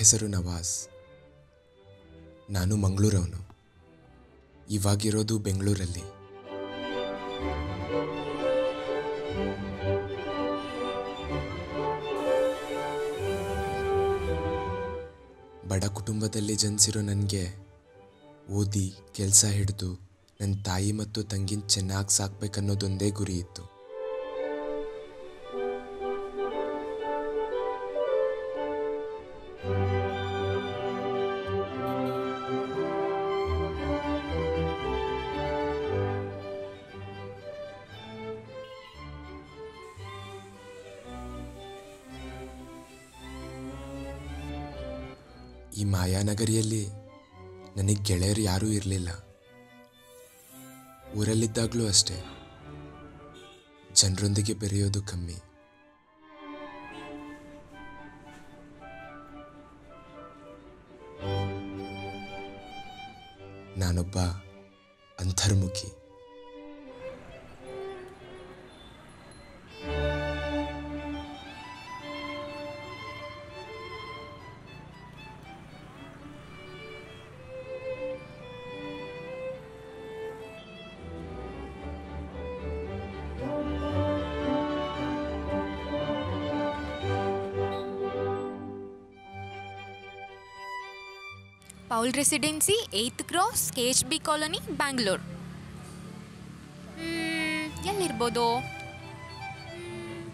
ಹೆಸರು ನವಾಜ್ ನಾನು ಮಂಗಳೂರವನು ಇವಾಗಿರೋದು ಬೆಂಗಳೂರಲ್ಲಿ ಬಡ ಕುಟುಂಬದಲ್ಲಿ ಜನಿಸಿರೋ ನನಗೆ ಓದಿ ಕೆಲಸ ಹಿಡಿದು ನನ್ನ ತಾಯಿ ಮತ್ತು ತಂಗಿನ ಚೆನ್ನಾಗಿ ಸಾಕ್ಬೇಕನ್ನೋದೊಂದೇ ಗುರಿ ಇತ್ತು ಈ ಮಾಯಾನಗರಿಯಲ್ಲಿ ನನಗೆ ಗೆಳೆಯರು ಯಾರೂ ಇರಲಿಲ್ಲ ಊರಲ್ಲಿದ್ದಾಗಲೂ ಅಷ್ಟೇ ಜನರೊಂದಿಗೆ ಬೆರೆಯೋದು ಕಮ್ಮಿ ನಾನೊಬ್ಬ ಅಂತರ್ಮುಖಿ Paul residency eight cross K H B colony Bangalore ಮ್ಮ್, ಎಲ್ಲಿರ್ಬೋದು ಮ್ಮ್.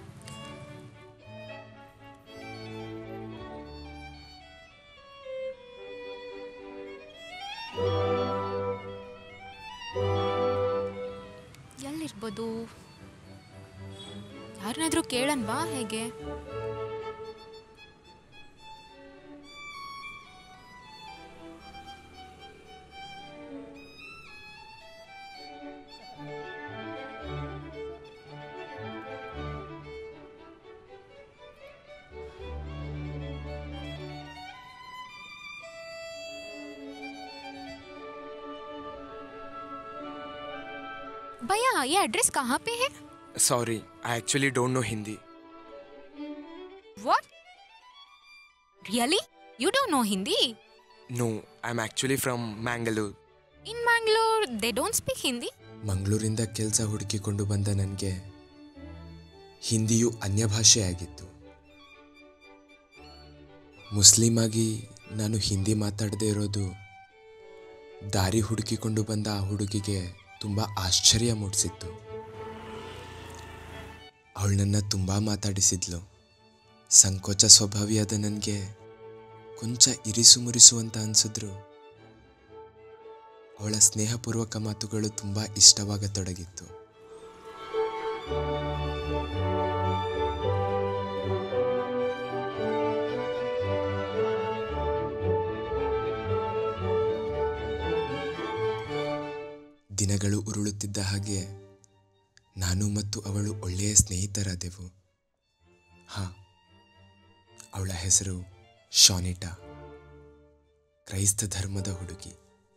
ಎಲ್ಲಿರ್ಬೋದು ಯಾರನ್ನಾದ್ರೂ ಕೇಳನ್ವಾ ಹೇಗೆ भैया ये एड्रेस कहाँ पे है sorry I actually don't know Hindi What? Really? You don't know Hindi? No I am actually from Mangalore In Mangalore, they don't speak Hindi? ಮಂಗಳೂರಿಂದ ಕೆಲಸ ಹುಡುಕಿಕೊಂಡು ಬಂದ ನನಗೆ ಹಿಂದಿಯು ಅನ್ಯ ಭಾಷೆಯಾಗಿತ್ತು ಮುಸ್ಲಿಂ ಆಗಿ ನಾನು ಹಿಂದಿ ಮಾತಾಡದೇ ಇರೋದು ದಾರಿ ಹುಡುಕಿಕೊಂಡು ಬಂದ ಆ ಹುಡುಗಿಗೆ ತುಂಬ ಆಶ್ಚರ್ಯ ಮೂಡಿಸಿತ್ತು ಅವಳು ನನ್ನ ತುಂಬ ಮಾತಾಡಿಸಿದ್ಲು ಸಂಕೋಚ ಸ್ವಭಾವಿಯಾದ ನನಗೆ ಕೊಂಚ ಇರಿಸು ಮುರಿಸು ಅಂತ ಅನಿಸಿದ್ರು ಅವಳ ಸ್ನೇಹಪೂರ್ವಕ ಮಾತುಗಳು ತುಂಬ ಇಷ್ಟವಾಗತೊಡಗಿತ್ತು ದಿನಗಳು ಉರುಳುತ್ತಿದ್ದ ಹಾಗೆ ನಾನು ಮತ್ತು ಅವಳು ಒಳ್ಳೆಯ ಸ್ನೇಹಿತರಾದೆವು ಹಾ ಅವಳ ಹೆಸರು ಶಾನಿಟಾ ಕ್ರೈಸ್ತ ಧರ್ಮದ ಹುಡುಗಿ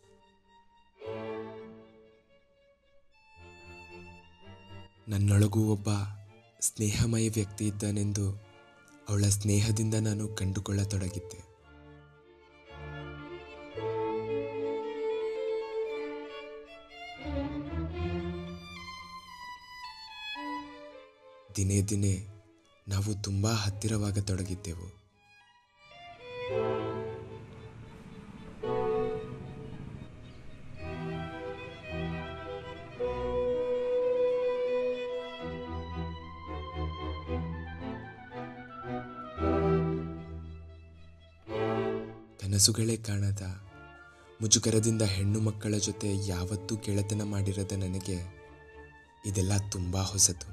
ನನ್ನೊಳಗೂ ಒಬ್ಬ ಸ್ನೇಹಮಯ ವ್ಯಕ್ತಿ ಇದ್ದಾನೆಂದು ಅವಳ ಸ್ನೇಹದಿಂದ ನಾನು ಕಂಡುಕೊಳ್ಳತೊಡಗಿದ್ದೆ ದಿನೇ ದಿನೇ ನಾವು ತುಂಬ ಹತ್ತಿರವಾಗತೊಡಗಿದ್ದೆವು ಕನಸುಗಳೇ ಕಾಣದ ಮುಜುಗರದಿಂದ ಹೆಣ್ಣು ಮಕ್ಕಳ ಜೊತೆ ಯಾವತ್ತೂ ಗೆಳೆತನ ಮಾಡಿರದ ನನಗೆ ಇದೆಲ್ಲ ತುಂಬ ಹೊಸತು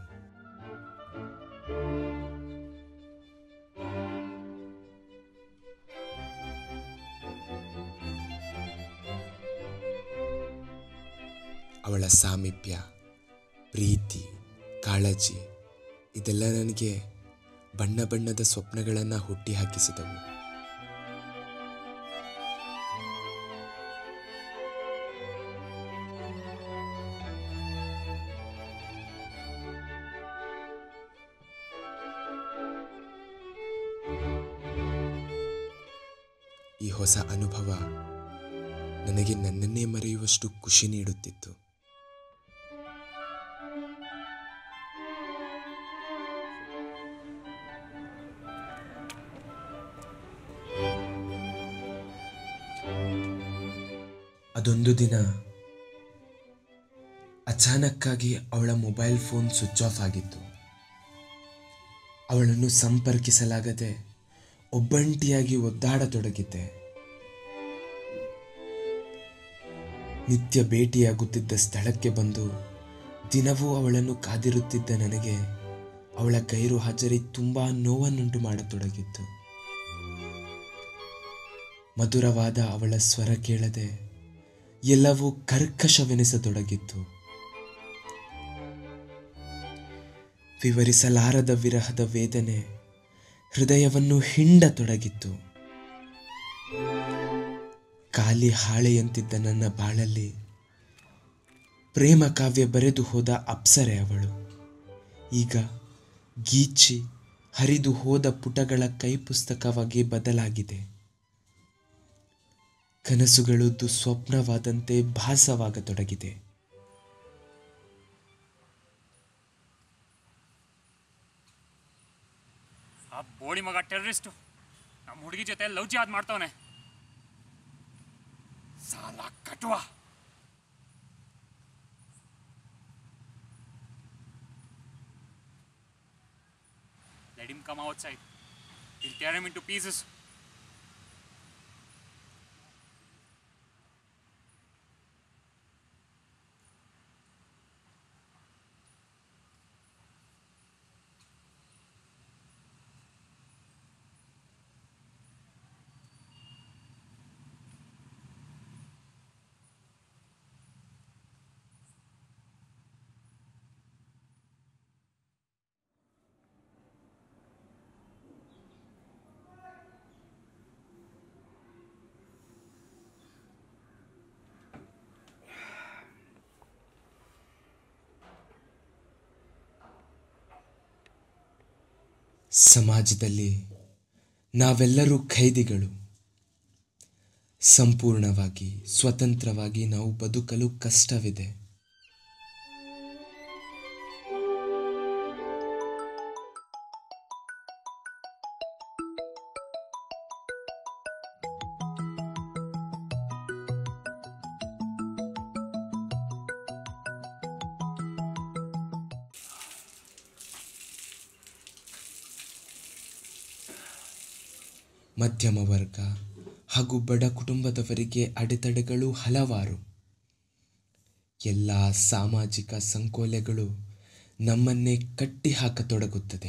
ಅವಳ ಸಾಮೀಪ್ಯ ಪ್ರೀತಿ ಕಾಳಜಿ ಇದೆಲ್ಲ ನನಗೆ ಬಣ್ಣ ಬಣ್ಣದ ಸ್ವಪ್ನಗಳನ್ನು ಹುಟ್ಟಿ ಹಾಕಿಸಿದವು ಹೊಸ ಅನುಭವ ನನಗೆ ನನ್ನನ್ನೇ ಮರೆಯುವಷ್ಟು ಖುಷಿ ನೀಡುತ್ತಿತ್ತು ಅದೊಂದು ದಿನ ಅಚಾನಕ್ಕಾಗಿ ಅವಳ ಮೊಬೈಲ್ ಫೋನ್ ಸ್ವಿಚ್ ಆಫ್ ಆಗಿತ್ತು ಅವಳನ್ನು ಸಂಪರ್ಕಿಸಲಾಗದೆ ಒಬ್ಬಂಟಿಯಾಗಿ ಒದ್ದಾಡತೊಡಗಿದ್ದೆ ನಿತ್ಯ ಭೇಟಿಯಾಗುತ್ತಿದ್ದ ಸ್ಥಳಕ್ಕೆ ಬಂದು ದಿನವೂ ಅವಳನ್ನು ಕಾದಿರುತ್ತಿದ್ದ ನನಗೆ ಅವಳ ಗೈರು ಹಾಜರಿ ತುಂಬಾ ನೋವನ್ನುಂಟು ಮಾಡತೊಡಗಿತ್ತು ಮಧುರವಾದ ಅವಳ ಸ್ವರ ಕೇಳದೆ ಎಲ್ಲವೂ ಕರ್ಕಶವೆನಿಸತೊಡಗಿತ್ತು ವಿವರಿಸಲಾರದ ವಿರಹದ ವೇದನೆ ಹೃದಯವನ್ನು ಹಿಂಡತೊಡಗಿತ್ತು ಖಾಲಿ ಹಾಳೆಯಂತಿದ್ದ ನನ್ನ ಬಾಳಲ್ಲಿ ಪ್ರೇಮ ಕಾವ್ಯ ಬರೆದು ಹೋದ ಅಪ್ಸರೆ ಅವಳು ಈಗ ಗೀಚಿ ಹರಿದು ಹೋದ ಪುಟಗಳ ಕೈಪುಸ್ತಕವಾಗಿ ಬದಲಾಗಿದೆ ಕನಸುಗಳು ದುಸ್ವಪ್ನವಾದಂತೆ ಭಾಸವಾಗತೊಡಗಿದೆ ಆ ಬೋಳಿ ಮಗ ಟೆರರಿಸ್ಟು ನಮ್ಮ ಹುಡುಗಿ ಜೊತೆ ಲವ್ ಜಿಹಾದ್ ಮಾಡ್ತಾವನೆ ಸಾಲ ಕಟುವ Let him come outside. He'll tear him into pieces. ಸಮಾಜದಲ್ಲಿ ನಾವೆಲ್ಲರೂ ಖೈದಿಗಳು ಸಂಪೂರ್ಣವಾಗಿ ಸ್ವತಂತ್ರವಾಗಿ ನಾವು ಬದುಕಲು ಕಷ್ಟವಿದೆ ಮಧ್ಯಮ ವರ್ಗ ಹಾಗೂ ಬಡ ಕುಟುಂಬದವರಿಗೆ ಅಡೆತಡೆಗಳು ಹಲವಾರು ಎಲ್ಲ ಸಾಮಾಜಿಕ ಸಂಕೋಲೆಗಳು ನಮ್ಮನ್ನೇ ಕಟ್ಟಿ ಹಾಕತೊಡಗುತ್ತದೆ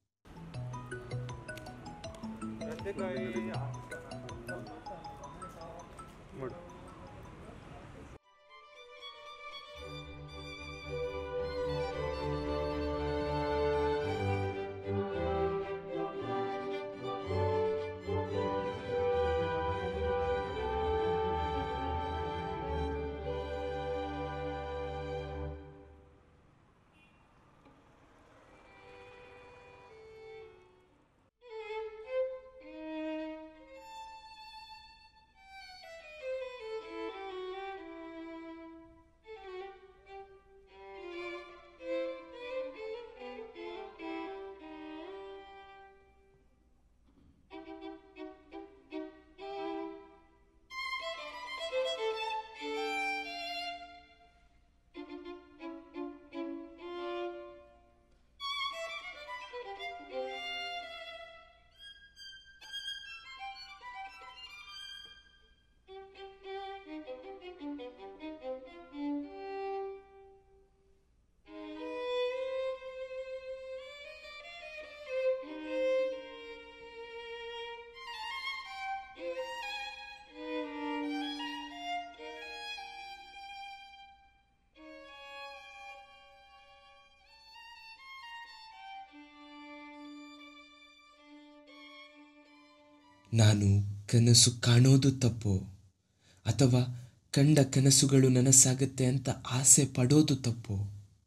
ನಾನು ಕನಸು ಕಾಣೋದು ತಪ್ಪೋ ಅಥವಾ ಕಂಡ ಕನಸುಗಳು ನನಸಾಗತ್ತೆ ಅಂತ ಆಸೆ ಪಡೋದು ತಪ್ಪೋ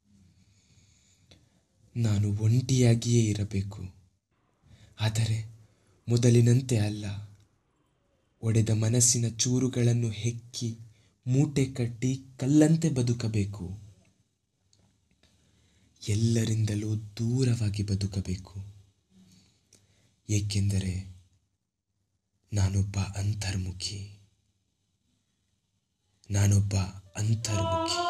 ನಾನು ಒಂಟಿಯಾಗಿಯೇ ಇರಬೇಕು ಆದರೆ ಮೊದಲಿನಂತೆ ಅಲ್ಲ ಒಡೆದ ಮನಸ್ಸಿನ ಚೂರುಗಳನ್ನು ಹೆಕ್ಕಿ ಮೂಟೆ ಕಟ್ಟಿ ಕಲ್ಲಂತೆ ಬದುಕಬೇಕು ಎಲ್ಲರಿಂದಲೂ ದೂರವಾಗಿ ಬದುಕಬೇಕು ಏಕೆಂದರೆ ನಾನೊಬ್ಬ ಅಂತರ್ಮುಖಿ ನಾನೊಬ್ಬ ಅಂತರ್ಮುಖಿ